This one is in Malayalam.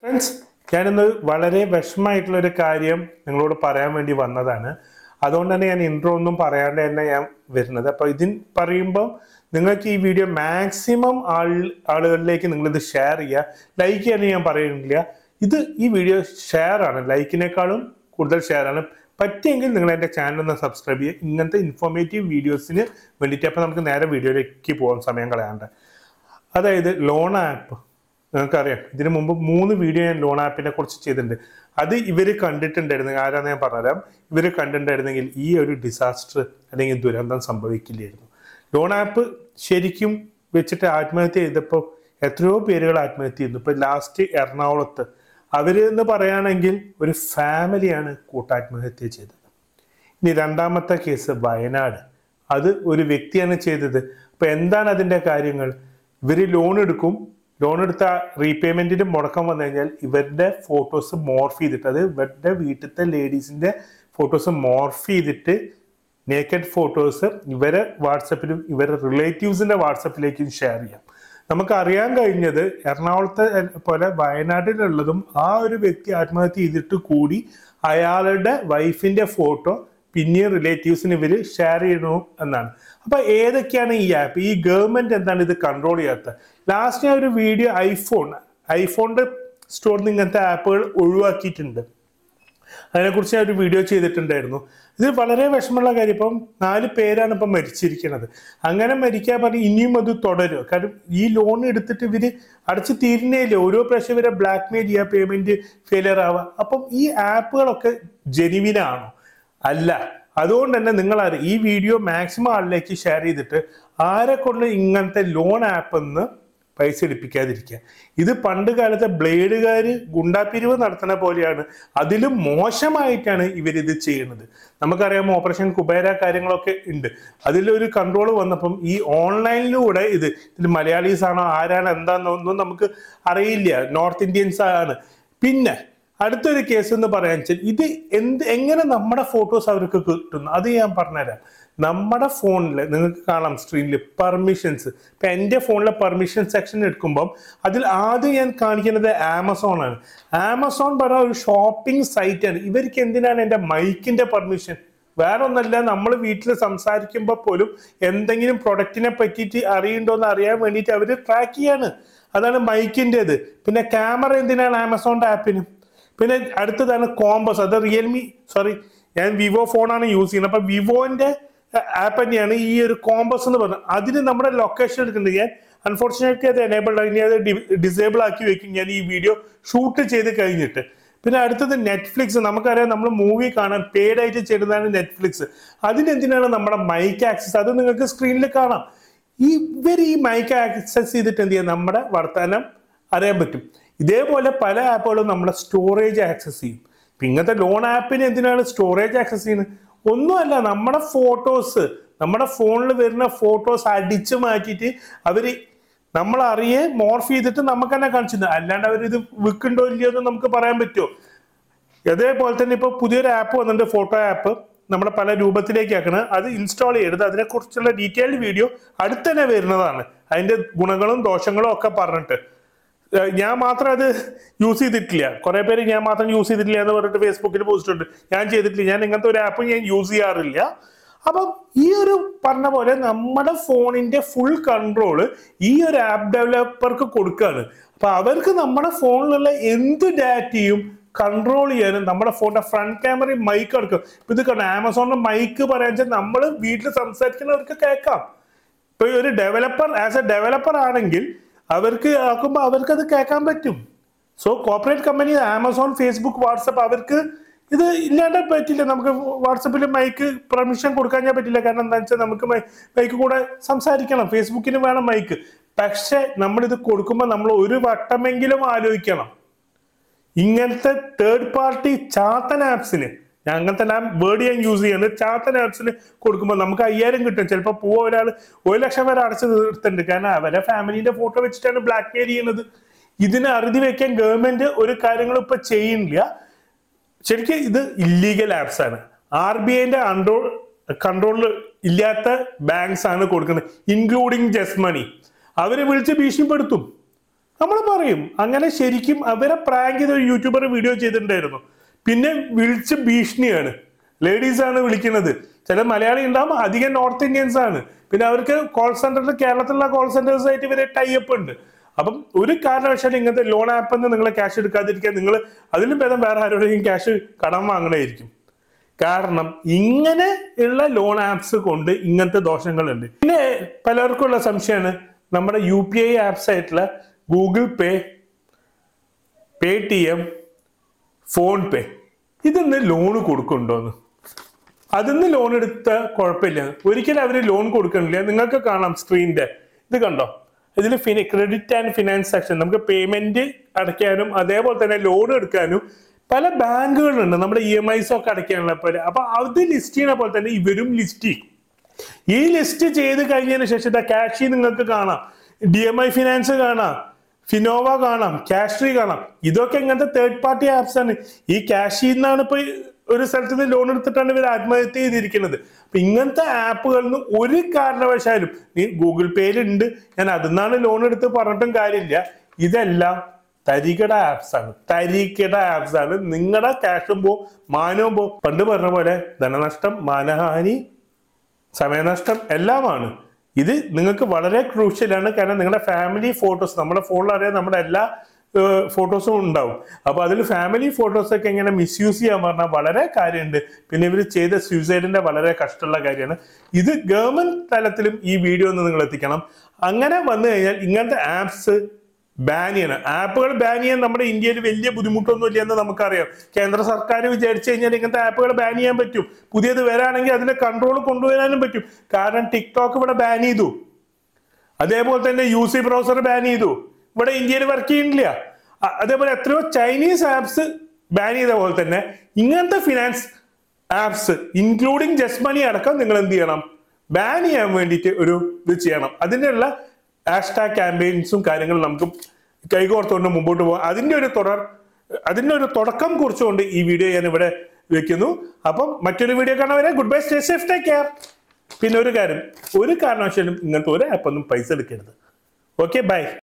ഫ്രണ്ട്സ് ഞാനിന്ന് വളരെ വിഷമമായിട്ടുള്ള ഒരു കാര്യം നിങ്ങളോട് പറയാൻ വേണ്ടി വന്നതാണ് അതുകൊണ്ട് തന്നെ ഞാൻ ഇൻട്രോ ഒന്നും പറയാണ്ട് തന്നെ ഞാൻ വരുന്നത് അപ്പൊ ഇതിൻ പറയുമ്പോൾ നിങ്ങൾക്ക് ഈ വീഡിയോ മാക്സിമം ആൾ ആളുകളിലേക്ക് നിങ്ങൾ ഇത് ഷെയർ ചെയ്യുക ലൈക്ക് ചെയ്യാൻ ഞാൻ പറയുന്നില്ല ഇത് ഈ വീഡിയോ ഷെയർ ആണ് ലൈക്കിനേക്കാളും കൂടുതൽ ഷെയർ ആണ് പറ്റിയെങ്കിൽ നിങ്ങൾ എൻ്റെ ചാനൽ ഒന്ന് സബ്സ്ക്രൈബ് ചെയ്യുക ഇങ്ങനത്തെ ഇൻഫോർമേറ്റീവ് വീഡിയോസിന് വേണ്ടിയിട്ട് അപ്പോൾ നമുക്ക് നേരെ വീഡിയോയിലേക്ക് പോകാൻ സമയം കളയാണ്ട് അതായത് ലോൺ ആപ്പ് നിങ്ങൾക്കറിയാം ഇതിനു മുമ്പ് മൂന്ന് വീഡിയോ ഞാൻ ലോൺ ആപ്പിനെ കുറിച്ച് ചെയ്തിട്ടുണ്ട് അത് ഇവർ കണ്ടിട്ടുണ്ടായിരുന്നു ആരാന്ന് ഞാൻ പറഞ്ഞുതരാം ഇവർ കണ്ടിട്ടുണ്ടായിരുന്നെങ്കിൽ ഈ ഒരു ഡിസാസ്റ്റർ അല്ലെങ്കിൽ ദുരന്തം സംഭവിക്കില്ലായിരുന്നു ലോൺ ആപ്പ് ശരിക്കും വെച്ചിട്ട് ആത്മഹത്യ ചെയ്തപ്പോൾ എത്രയോ പേരുകൾ ആത്മഹത്യ ചെയ്യുന്നു ഇപ്പൊ ലാസ്റ്റ് എറണാകുളത്ത് അവര് എന്ന് പറയുകയാണെങ്കിൽ ഒരു ഫാമിലിയാണ് കൂട്ടാത്മഹത്യ ചെയ്തത് ഇനി രണ്ടാമത്തെ കേസ് വയനാട് അത് ഒരു വ്യക്തിയാണ് ചെയ്തത് അപ്പൊ എന്താണ് അതിന്റെ കാര്യങ്ങൾ ഇവര് ലോൺ എടുക്കും ലോൺ എടുത്ത റീപേയ്മെന്റിന് മുടക്കം വന്നു കഴിഞ്ഞാൽ ഇവരുടെ ഫോട്ടോസ് മോർഫ് ചെയ്തിട്ട് അത് ഇവരുടെ വീട്ടിലത്തെ ലേഡീസിന്റെ ഫോട്ടോസ് മോർഫ് ചെയ്തിട്ട് നേക്കഡ് ഫോട്ടോസ് ഇവരെ വാട്സപ്പിലും ഇവരുടെ റിലേറ്റീവ്സിന്റെ വാട്സപ്പിലേക്കും ഷെയർ ചെയ്യാം നമുക്ക് അറിയാൻ കഴിഞ്ഞത് എറണാകുളത്തെ പോലെ വയനാട്ടിലുള്ളതും ആ ഒരു വ്യക്തി ആത്മഹത്യ ചെയ്തിട്ട് കൂടി അയാളുടെ വൈഫിന്റെ ഫോട്ടോ പിന്നെ റിലേറ്റീവ്സിന് ഇവർ ഷെയർ ചെയ്യണു എന്നാണ് അപ്പൊ ഏതൊക്കെയാണ് ഈ ആപ്പ് ഈ ഗവൺമെന്റ് എന്താണ് ഇത് കൺട്രോൾ ചെയ്യാത്തത് ലാസ്റ്റ് ഞാൻ ഒരു വീഡിയോ ഐഫോൺ ഐഫോണിന്റെ സ്റ്റോറിൽ നിന്ന് ഇങ്ങനത്തെ ആപ്പുകൾ ഒഴിവാക്കിയിട്ടുണ്ട് അതിനെക്കുറിച്ച് ഞാൻ ഒരു വീഡിയോ ചെയ്തിട്ടുണ്ടായിരുന്നു ഇത് വളരെ വിഷമമുള്ള കാര്യം ഇപ്പം നാല് പേരാണ് ഇപ്പം മരിച്ചിരിക്കുന്നത് അങ്ങനെ മരിക്കാൻ പറഞ്ഞ് ഇനിയും അത് തുടരും കാരണം ഈ ലോൺ എടുത്തിട്ട് ഇവര് അടച്ചു തീരുന്നേയില്ല ഓരോ പ്രാവശ്യം ഇവരെ ബ്ലാക്ക് മെയിൽ ചെയ്യുക പേയ്മെന്റ് ഫെയിലിയർ ആവുക അപ്പം ഈ ആപ്പുകളൊക്കെ ജെനുവിനാണോ അല്ല അതുകൊണ്ട് തന്നെ നിങ്ങൾ അറിയാം ഈ വീഡിയോ മാക്സിമം ആളിലേക്ക് ഷെയർ ചെയ്തിട്ട് ആരെ കൊണ്ട് ഇങ്ങനത്തെ ലോൺ ആപ്പ് എന്ന് പൈസ എടുപ്പിക്കാതിരിക്കുക ഇത് പണ്ട് കാലത്തെ ബ്ലേഡുകാർ ഗുണ്ടാപ്പിരിവ് നടത്തുന്ന പോലെയാണ് അതിലും മോശമായിട്ടാണ് ഇവരിത് ചെയ്യുന്നത് നമുക്കറിയാം ഓപ്പറേഷൻ കുബേര കാര്യങ്ങളൊക്കെ ഉണ്ട് അതിലൊരു കൺട്രോൾ വന്നപ്പം ഈ ഓൺലൈനിലൂടെ ഇത് ഇതിൽ മലയാളീസ് ആണോ ആരാണ് എന്താണെന്നൊന്നും നമുക്ക് അറിയില്ല നോർത്ത് ഇന്ത്യൻസ് ആണ് പിന്നെ അടുത്തൊരു കേസ് എന്ന് പറയാൻ വെച്ചാൽ ഇത് എന്ത് എങ്ങനെ നമ്മുടെ ഫോട്ടോസ് അവർക്ക് കിട്ടുന്നു അത് ഞാൻ പറഞ്ഞുതരാം നമ്മുടെ ഫോണിൽ നിങ്ങൾക്ക് കാണാം സ്ക്രീനിൽ പെർമിഷൻസ് ഇപ്പൊ എൻ്റെ ഫോണിലെ പെർമിഷൻ സെക്ഷൻ എടുക്കുമ്പം അതിൽ ആദ്യം ഞാൻ കാണിക്കുന്നത് ആമസോൺ ആണ് ആമസോൺ പറഞ്ഞ ഒരു ഷോപ്പിംഗ് സൈറ്റ് ആണ് ഇവർക്ക് എന്തിനാണ് എൻ്റെ മൈക്കിന്റെ പെർമിഷൻ വേറെ ഒന്നല്ല നമ്മൾ വീട്ടിൽ സംസാരിക്കുമ്പോൾ പോലും എന്തെങ്കിലും പ്രൊഡക്റ്റിനെ പറ്റിയിട്ട് അറിയണ്ടോ എന്ന് അറിയാൻ വേണ്ടിയിട്ട് അവർ ട്രാക്ക് ചെയ്യാണ് അതാണ് മൈക്കിൻ്റെത് പിന്നെ ക്യാമറ എന്തിനാണ് ആമസോണിന്റെ ആപ്പിന് പിന്നെ അടുത്തതാണ് കോമ്പസ് അത് റിയൽമി സോറി ഞാൻ വിവോ ഫോണാണ് യൂസ് ചെയ്യുന്നത് അപ്പൊ വിവോന്റെ ആപ്പ് തന്നെയാണ് ഈ ഒരു കോമ്പസ് എന്ന് പറഞ്ഞത് അതിന് നമ്മുടെ ലൊക്കേഷൻ എടുക്കുന്നത് ഞാൻ അൺഫോർച്ചുനേറ്റ്ലി അത് എനേബിൾഡ് ഇനി അത് ഡിസേബിൾ ആക്കി വെക്കും ഞാൻ ഈ വീഡിയോ ഷൂട്ട് ചെയ്ത് കഴിഞ്ഞിട്ട് പിന്നെ അടുത്തത് നെറ്റ്ഫ്ലിക്സ് നമുക്കറിയാം നമ്മൾ മൂവി കാണാൻ പെയ്ഡ് ആയിട്ട് ചെയ്യുന്നതാണ് നെറ്റ്ഫ്ലിക്സ് അതിനെന്തിനാണ് നമ്മുടെ മൈക്ക് ആക്സസ് അത് നിങ്ങൾക്ക് സ്ക്രീനിൽ കാണാം ഈ ഇവർ ഈ മൈക്ക് ആക്സസ് ചെയ്തിട്ട് എന്ത് ചെയ്യാം നമ്മുടെ വർത്തമാനം അറിയാൻ പറ്റും ഇതേപോലെ പല ആപ്പുകളും നമ്മുടെ സ്റ്റോറേജ് ആക്സസ് ചെയ്യും ഇപ്പൊ ഇങ്ങനത്തെ ലോൺ ആപ്പിന് എന്തിനാണ് സ്റ്റോറേജ് ആക്സസ് ചെയ്യുന്നത് ഒന്നുമല്ല നമ്മുടെ ഫോട്ടോസ് നമ്മുടെ ഫോണിൽ വരുന്ന ഫോട്ടോസ് അടിച്ചു മാറ്റിയിട്ട് അവര് നമ്മൾ അറിയെ മോർഫ് ചെയ്തിട്ട് നമുക്ക് തന്നെ കാണിച്ചിരുന്നു അല്ലാണ്ട് അവർ ഇത് വിൽക്കുണ്ടോ ഇല്ലയോ എന്ന് നമുക്ക് പറയാൻ പറ്റുമോ അതേപോലെ തന്നെ ഇപ്പൊ പുതിയൊരു ആപ്പ് വന്നിട്ടുണ്ട് ഫോട്ടോ ആപ്പ് നമ്മുടെ പല രൂപത്തിലേക്ക് ആക്കണം അത് ഇൻസ്റ്റാൾ ചെയ്യരുത് അതിനെക്കുറിച്ചുള്ള ഡീറ്റെയിൽഡ് വീഡിയോ അടുത്ത് തന്നെ വരുന്നതാണ് അതിന്റെ ഗുണങ്ങളും ദോഷങ്ങളും ഒക്കെ പറഞ്ഞിട്ട് ഏഹ് ഞാൻ മാത്രം അത് യൂസ് ചെയ്തിട്ടില്ല കുറെ പേര് ഞാൻ മാത്രം യൂസ് ചെയ്തിട്ടില്ല എന്ന് പറഞ്ഞിട്ട് ഫേസ്ബുക്കിൽ പോസ്റ്റ് ഉണ്ട് ഞാൻ ചെയ്തിട്ടില്ല ഞാൻ ഇങ്ങനത്തെ ഒരു ആപ്പ് ഞാൻ യൂസ് ചെയ്യാറില്ല അപ്പം ഈ ഒരു പറഞ്ഞ പോലെ നമ്മുടെ ഫോണിന്റെ ഫുൾ കൺട്രോള് ഈ ഒരു ആപ്പ് ഡെവലപ്പർക്ക് കൊടുക്കുകയാണ് അപ്പൊ അവർക്ക് നമ്മുടെ ഫോണിലുള്ള എന്ത് ഡാറ്റയും കൺട്രോൾ ചെയ്യാനും നമ്മുടെ ഫോണിന്റെ ഫ്രണ്ട് ക്യാമറയും മൈക്ക് എടുക്കും ഇപ്പൊ ഇത് കണ്ടോ ആമസോണിന്റെ മൈക്ക് പറയാൻ വെച്ചാൽ നമ്മൾ വീട്ടിൽ സംസാരിക്കുന്നവർക്ക് കേൾക്കാം ഇപ്പൊ ഈ ഒരു ഡെവലപ്പർ ആസ് എ ഡെവലപ്പർ ആണെങ്കിൽ അവർക്ക് ആക്കുമ്പോൾ അവർക്ക് അത് കേൾക്കാൻ പറ്റും so corporate company Amazon Facebook WhatsApp അവർക്ക് ഇത് ഇല്ലാണ്ട് പറ്റില്ല നമുക്ക് വാട്സപ്പിൽ മൈക്ക് പെർമിഷൻ കൊടുക്കാൻ പറ്റില്ല കാരണം എന്താ വെച്ചാൽ നമുക്ക് മൈക്ക് കൂടെ സംസാരിക്കണം ഫേസ്ബുക്കിന് വേണം മൈക്ക് പക്ഷെ നമ്മൾ ഇത് കൊടുക്കുമ്പോൾ നമ്മൾ ഒരു വട്ടമെങ്കിലും ആലോചിക്കണം ഇങ്ങനത്തെ തേർഡ് പാർട്ടി ചാത്തൻ ആപ്സിന് ഞാൻ അങ്ങനത്തെ ഞാൻ വേർഡ് ഞാൻ യൂസ് ചെയ്യുന്നത് ചാത്തൻ ആപ്സിന് കൊടുക്കുമ്പോൾ നമുക്ക് അയ്യായിരം കിട്ടും ചിലപ്പോൾ പൂവ ഒരാൾ ഒരു ലക്ഷം വരെ അടച്ചു തീർത്തുണ്ട് കാരണം അവരെ ഫാമിലിന്റെ ഫോട്ടോ വെച്ചിട്ടാണ് ബ്ലാക്ക് മെയിൽ ചെയ്യുന്നത് ഇതിന് അറുതി വെക്കാൻ ഗവൺമെന്റ് ഒരു കാര്യങ്ങളും ഇപ്പൊ ചെയ്യുന്നില്ല ശരിക്കും ഇത് ഇല്ലീഗൽ ആപ്സ് ആണ് ആർ ബി ഐന്റെ അൺറോൾ കൺട്രോളിൽ ഇല്ലാത്ത ബാങ്ക്സ് ആണ് കൊടുക്കുന്നത് ഇൻക്ലൂഡിങ് ജസ്റ്റ് മണി അവരെ വിളിച്ച് ഭീഷണിപ്പെടുത്തും നമ്മൾ പറയും അങ്ങനെ ശരിക്കും അവരെ പ്രാങ്ക് ചെയ്ത ഒരു യൂട്യൂബർ വീഡിയോ ചെയ്തിട്ടുണ്ടായിരുന്നു പിന്നെ വിളിച്ച് ഭീഷണിയാണ് ലേഡീസ് ആണ് വിളിക്കുന്നത് ചില മലയാളി ഉണ്ടാവും അധികം നോർത്ത് ഇന്ത്യൻസ് ആണ് പിന്നെ അവർക്ക് കോൾ സെന്ററിൽ കേരളത്തിലുള്ള കോൾ സെന്റേഴ്സ് ആയിട്ട് ഇവരെ ടൈപ്പ് ഉണ്ട് അപ്പം ഒരു കാരണവശാലും ഇങ്ങനത്തെ ലോൺ ആപ്പിൽ നിന്ന് നിങ്ങൾ ക്യാഷ് എടുക്കാതിരിക്കാൻ നിങ്ങൾ അതിലും ഭേദം വേറെ ആരോടെങ്കിലും ക്യാഷ് കടം വാങ്ങണമായിരിക്കും കാരണം ഇങ്ങനെ ഉള്ള ലോൺ ആപ്സ് കൊണ്ട് ഇങ്ങനത്തെ ദോഷങ്ങളുണ്ട് പിന്നെ പലർക്കുള്ള സംശയമാണ് നമ്മുടെ യു പി ഐ ആപ്സ് ആയിട്ടുള്ള Google Pay Paytm PhonePe ഇതിന്ന് ലോൺ കൊടുക്കുന്നുണ്ടോന്ന് അതിന്ന് ലോൺ എടുത്ത കുഴപ്പമില്ല ഒരിക്കലും അവർ ലോൺ കൊടുക്കണില്ല നിങ്ങൾക്ക് കാണാം സ്ക്രീനിന്റെ ഇത് കണ്ടോ ഇതിൽ ഫിനി ക്രെഡിറ്റ് ആൻഡ് ഫിനാൻസ് സെക്ഷൻ നമുക്ക് പേയ്മെന്റ് അടയ്ക്കാനും അതേപോലെ തന്നെ ലോൺ എടുക്കാനും പല ബാങ്കുകളുണ്ട് നമ്മുടെ ഇ എം ഐസ് ഒക്കെ അടയ്ക്കാനുള്ള പോലെ അപ്പൊ അത് ലിസ്റ്റ് ചെയ്യണ പോലെ തന്നെ ഇവരും ലിസ്റ്റ് ചെയ്യും ഈ ലിസ്റ്റ് ചെയ്ത് കഴിഞ്ഞതിന് ശേഷം ഇതാ കാഷി നിങ്ങൾക്ക് കാണാം ഡി എം ഐ ഫിനാൻസ് കാണാം ഫിനോവ കാണാം കാഷ്ട്രി കാണാം ഇതൊക്കെ ഇങ്ങനത്തെ തേർഡ് പാർട്ടി ആപ്സ് ആണ് ഈ കാഷി എന്നാണ് ഇപ്പൊ ഒരു സ്ഥലത്ത് നിന്ന് ലോൺ എടുത്തിട്ടാണ് ഇവർ ആത്മഹത്യ ചെയ്തിരിക്കുന്നത് അപ്പൊ ഇങ്ങനത്തെ ആപ്പുകളിൽ നിന്ന് ഒരു കാരണവശാലും നീ ഗൂഗിൾ പേയിലുണ്ട് ഞാൻ അതിന്നാണ് ലോൺ എടുത്ത് പറഞ്ഞിട്ടും കാര്യമില്ല ഇതെല്ലാം തരികട ആപ്സ് ആണ് തരികിട ആപ്സ് ആണ് നിങ്ങളുടെ ക്യാഷും പോ മാനവും പോ പണ്ട് പറഞ്ഞ പോലെ ധനനഷ്ടം മാനഹാനി സമയനഷ്ടം എല്ലാമാണ് ഇത് നിങ്ങൾക്ക് വളരെ ക്രൂഷ്യലാണ് കാരണം നിങ്ങളുടെ ഫാമിലി ഫോട്ടോസ് നമ്മുടെ ഫോണിൽ അറിയാം നമ്മുടെ എല്ലാ ഫോട്ടോസും ഉണ്ടാവും അപ്പൊ അതിൽ ഫാമിലി ഫോട്ടോസ് ഒക്കെ ഇങ്ങനെ മിസ്യൂസ് ചെയ്യാൻ പറഞ്ഞാൽ വളരെ കാര്യമുണ്ട് പിന്നെ ഇവർ ചെയ്ത സൂസൈഡിന്റെ വളരെ കഷ്ടമുള്ള കാര്യമാണ് ഇത് ഗവൺമെന്റ് തലത്തിലും ഈ വീഡിയോ ഒന്ന് നിങ്ങൾ എത്തിക്കണം അങ്ങനെ വന്നു കഴിഞ്ഞാൽ ഇങ്ങനത്തെ ആപ്സ് ബാൻ ചെയ്യണം ആപ്പുകൾ ബാൻ ചെയ്യാൻ നമ്മുടെ ഇന്ത്യയിൽ വലിയ ബുദ്ധിമുട്ടൊന്നും ഇല്ലെന്ന് നമുക്കറിയാം കേന്ദ്ര സർക്കാർ വിചാരിച്ചു കഴിഞ്ഞാൽ ഇങ്ങനത്തെ ആപ്പുകൾ ബാൻ ചെയ്യാൻ പറ്റും പുതിയത് വരാണെങ്കിൽ അതിന്റെ കൺട്രോൾ കൊണ്ടുവരാനും പറ്റും കാരണം ടിക്ടോക്ക് ഇവിടെ ബാൻ ചെയ്തു അതേപോലെ തന്നെ യു സി ബ്രൗസർ ബാൻ ചെയ്തു ഇവിടെ ഇന്ത്യയിൽ വർക്ക് ചെയ്യുന്നില്ല അ- അതേപോലെ എത്രയോ ചൈനീസ് ആപ്സ് ബാൻ ചെയ്ത പോലെ തന്നെ ഇങ്ങനത്തെ finance apps including just money അടക്കം നിങ്ങൾ എന്ത് ചെയ്യണം ബാൻ ചെയ്യാൻ വേണ്ടിയിട്ട് ഒരു ഇത് ചെയ്യണം അതിനുള്ള ഹാഷ്ടാഗ് ക്യാമ്പയിൻസും കാര്യങ്ങളും നമുക്ക് കൈകോർത്തുകൊണ്ട് മുമ്പോട്ട് പോകാം അതിന്റെ ഒരു തുടർ അതിന്റെ ഒരു തുടക്കം കുറിച്ചുകൊണ്ട് ഈ വീഡിയോ ഞാൻ ഇവിടെ വെക്കുന്നു അപ്പം മറ്റൊരു വീഡിയോ കാണാൻ വരെ good bye stay safe take care പിന്നെ ഒരു കാര്യം ഒരു കാരണവശാലും ഇങ്ങനത്തെ ഒരു ആപ്പൊന്നും പൈസ എടുക്കരുത് ഓക്കെ ബൈ